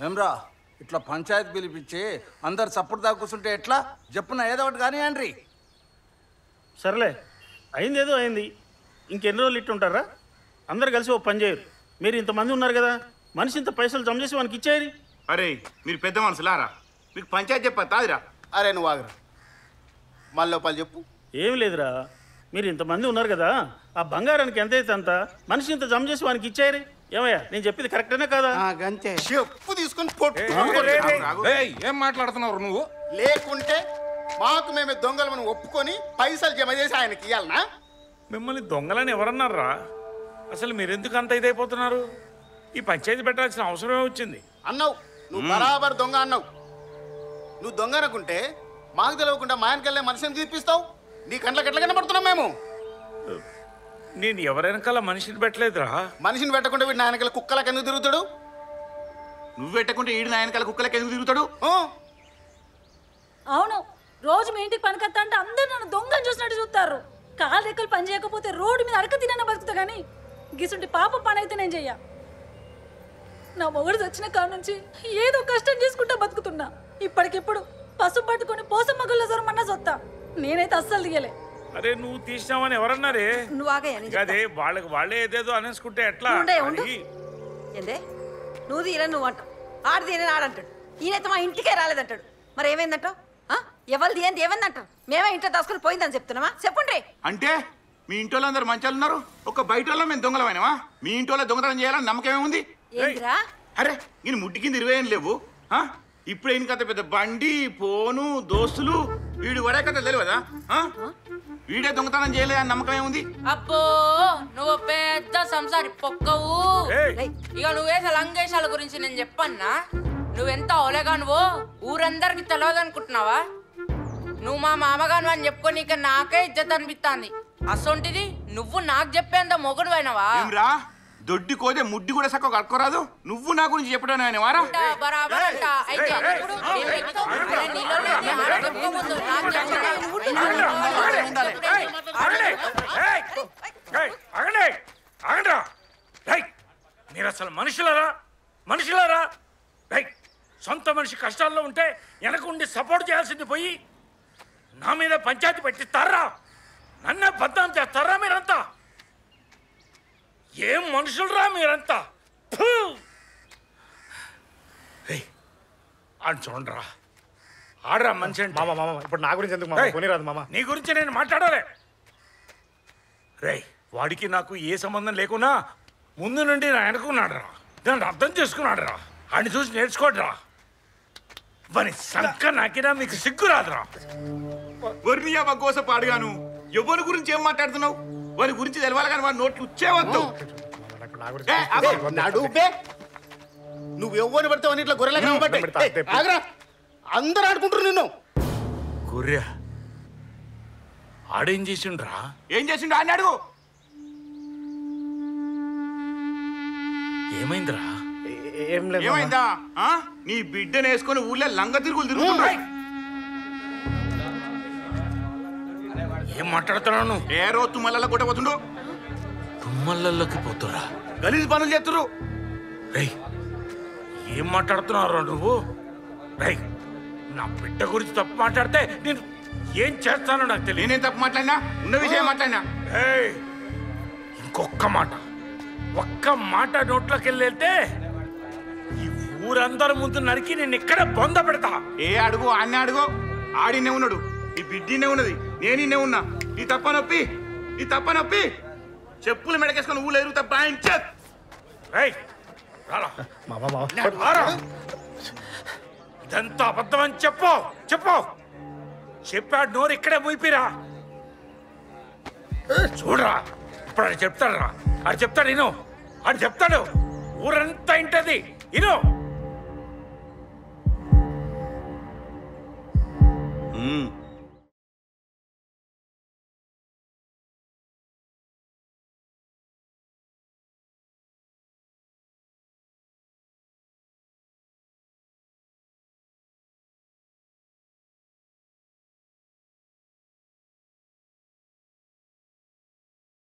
ఏమ్రా ఇట్లా పంచాయతీ పిలిపించి అందరు చప్పుడు దాకా కూర్చుంటే ఎట్లా చెప్పున ఏదో ఒకటి కానీ అండ్రి సర్లే అయింది ఏదో అయింది ఇంకెన్ని రోజులు ఇట్టు ఉంటారా అందరు కలిసి ఓ పని చేయరు మీరు ఇంతమంది ఉన్నారు కదా మనిషి ఇంత పైసలు జమ చేసి వానికి ఇచ్చేయరు అరే మీరు పెద్ద మనుషులారా మీకు పంచాయతీ చెప్పా తాదిరా అరే నువ్వు ఆగరా మళ్ళీ పలు చెప్పు ఏం లేదురా మీరు ఇంతమంది ఉన్నారు కదా ఆ బంగారానికి ఎంత అయితే అంత మనిషి ఇంత జమ చేసి వానికి ఇచ్చేయరు ఏమయ్యా నేను చెప్పింది కరెక్టేనా కాదా గంతే చెప్పు తీసుకొని పొట్టు ఏయ్ ఏం మాట్లాడుతున్నావు నువ్వు లేకుంటే మాకు మేమే దొంగలమని ఒప్పుకొని పైసలు జమ చేసి ఆయనకి ఇవ్వాలనా మిమ్మల్ని దొంగలని ఎవరన్నారా అసలు మీరెందుకు అంత ఇదైపోతున్నారు ఈ పంచాయతీ పెట్టాల్సిన అవసరమే వచ్చింది అన్నావు నువ్వు బరాబర్ దొంగ అన్నావు నువ్వు దొంగ అనుకుంటే మాకు తెలియకుండా మా ఆయనకెళ్ళే మనిషిని తీపిస్తావు నీ కంట్లకి ఎట్లా కనబడుతున్నాం మేము నేను ఎవరెనకాల మనిషిని పెట్టలేదురా మనిషిని పెట్టకుండా వీడిని ఆయనకెళ్ళి కుక్కలకు ఎందుకు తిరుగుతాడు నువ్వు పెట్టకుంటే ఈడు నాయనకాల కుక్కలకి ఎందుకు తిరుగుతాడు ఆ? అవును రోజు మీ ఇంటికి పనికొస్తా అంటే అందరు నన్ను దొంగని చూసినట్టు చూస్తారు కాలు రెక్కలు పని చేయకపోతే రోడ్డు మీద అడక తినన్న బతుకుతా కానీ గిసుంటి పాప పని అయితే నేను చెయ్య నా మొగుడు వచ్చిన కాడ నుంచి ఏదో కష్టం చేసుకుంటా బతుకుతున్నా ఇప్పటికిప్పుడు పసుపు పట్టుకొని పోసం మగుల్లో జరమన్నా సొత్తా నేనైతే అస్సలు దిగలే అరే నువ్వు తీసినావని ఎవరన్నారే నువ్వు ఆగయ్యా నేను చెప్తా. అదే వాళ్ళకి వాళ్ళే ఏదేదో అనేసుకుంటే ఎట్లా ఉండే, ఉండు. అది ఏందే నువ్వు తీయలే నువ్వు అంటావు ఆడు తీయని ఆడంటాడు ఈయనైతే మా ఇంటికే రాలేదంటాడు మరి ఏమైందంటావు ఆ? ఎవరు తీయంది ఏమైందంటారు మేమే ఇంట్లో దాచుకుని పోయిందని చెప్తున్నామా చెప్పండి అంటే మీ ఇంటి వాళ్ళందరూ మంచాలు ఉన్నారు ఒక బయట వాళ్ళం మేము దొంగలమైనవా మీ ఇంటి వాళ్ళ దొంగతనం చేయాలని నమ్మకం ఏముంది ఏందిరా అరే నేను ముట్టి కింద ఇరవై ఏం లేవు ఆ? ఇప్పుడు ఏం కథ పెద్ద బండి ఫోను దోస్తులు వీడు వడే కథ తెలియదా ఆ? వీడే దొంగతనం చేయలే అని నమ్మకం ఏముంది అబ్బో నువ్వు పెద్ద సంసారి పొక్కవు ఏయ్, ఇక నువ్వేసే లంగేశాల గురించి నేను చెప్పన్నా నువ్వెంత ఓలేగా నువ్వు ఊరందరికి తెలియదు అనుకుంటున్నావా నువ్వు మా మామగాను అని చెప్పుకొని ఇక నాకే ఇజ్జత్ అనిపిస్తాంది అసొంటిది నువ్వు నాకు చెప్పేంత మొగుడు అయినవా ఏమ్రా దొడ్డి కోదే ముడ్డి కూడా సక్క కట్టుకోరాదు నువ్వు నా గురించి చెప్పడం ఆయన వారా బరాబర్ అంట అయితే ఇప్పుడు నేను చెప్తా. అరే నీలో లేని ఆడ చెప్పుకోవద్దు. నాకు చెప్పు. ఆగండి! ఏయ్! ఏయ్, ఆగండి! ఆగండిరా! ఏయ్, మీరు అసలు మనుషులరా మనుషులరా ఏయ్, సొంత మనిషి కష్టాల్లో ఉంటే వెనకుండి సపోర్ట్ చేయాల్సింది పోయి నా మీద పంచాయతీ పెట్టిస్తారా నన్నే బద్నాం చేస్తారా మీరంతా ఏం మనుషులరా మీరంతా ఫు! ఏయ్, ఆడు చూడరా ఆడరా మనిషి అంటే మామ మామ ఇప్పుడు నా గురించి ఎందుకు మామ ఏయ్, కొనిరాదు మామ నీ గురించి నేను మాట్లాడాలి రే వాడికి నాకు ఏ సంబంధం లేకున్నా ముందు నుండి నా వెనకున్నాడు రా దాన్ని అర్థం చేసుకున్నాడు రా ఆడిని చూసి నేర్చుకోడు రా వాని సంక నాకినా మీకు సిగ్గు రాదురా వర్ణియా బగ్గోస పాడుగాను ఎవరి గురించి ఏం మాట్లాడుతున్నావు వారి గురించి తెలవాలి కానీ వాడి నోట్లు వచ్చేవద్దు నా ఏ, ఆగు. నడుపే నువ్వు ఎవరిని పడితే అని ఇట్లా గొర్రెలకు కనబడ్డాయి. పెడతా, ఏయ్, ఆగరా అందరు ఆడుకుంటారు నిన్ను గొర్రె ఆడేం చేసిండ్రా ఏం చేసిండు ఆయన అడుగు ఏమైందిరా ఏం లేదు మామ. ఏమైందా ఆ? నీ బిడ్డను వేసుకొని ఊళ్ళో లంగ తిరుగులు తిరుగుతున్నాయి ఏం మాట్లాడుతున్నావు నువ్వు ఏ రోజు తుమ్మల కొట్టబోతుండు తుమ్మలలోకి పోతురా గలీజ్ పనులు చేస్తురు రేయ్ ఏం మాట్లాడుతున్నావు నువ్వు రేయ్ నా బిడ్డ గురించి తప్పు మాట్లాడితే నేను ఏం చేస్తానో నాకు తెలియదు నేనేం తప్పు మాట్లాడినా ఉన్న విషయం మాట్లాడినా ఏయ్! ఇంకొక్క మాట ఒక్క మాట నోట్లోకి వెళ్ళేస్తే ఈ ఊరందరి ముందు నరికి నేను ఇక్కడ బొంద పెడతా ఏ అడుగు ఆన్నే అడుగు ఆడినే ఉన్నాడు నీ బిడ్డినే ఉన్నది నేనిన్నే ఉన్నా ఈ తప్ప నొప్పి ఈ తప్ప నొప్పి చెప్పులు మెడకేసుకొని ఊళ్ళో ఎరుగు తప్ప ఆయన చెప్ రేయ్, రారా. మామ మామ రారా. ఇదంతా అబద్ధం అని చెప్పు చెప్పు చెప్పాడు నోరు ఇక్కడే మూయిపిరా చూడరా ఇప్పుడు ఆడు చెప్తాడు రా ఆడు చెప్తాడు ఇను ఆడు చెప్తాడు ఊరంతా ఇంటది ఇను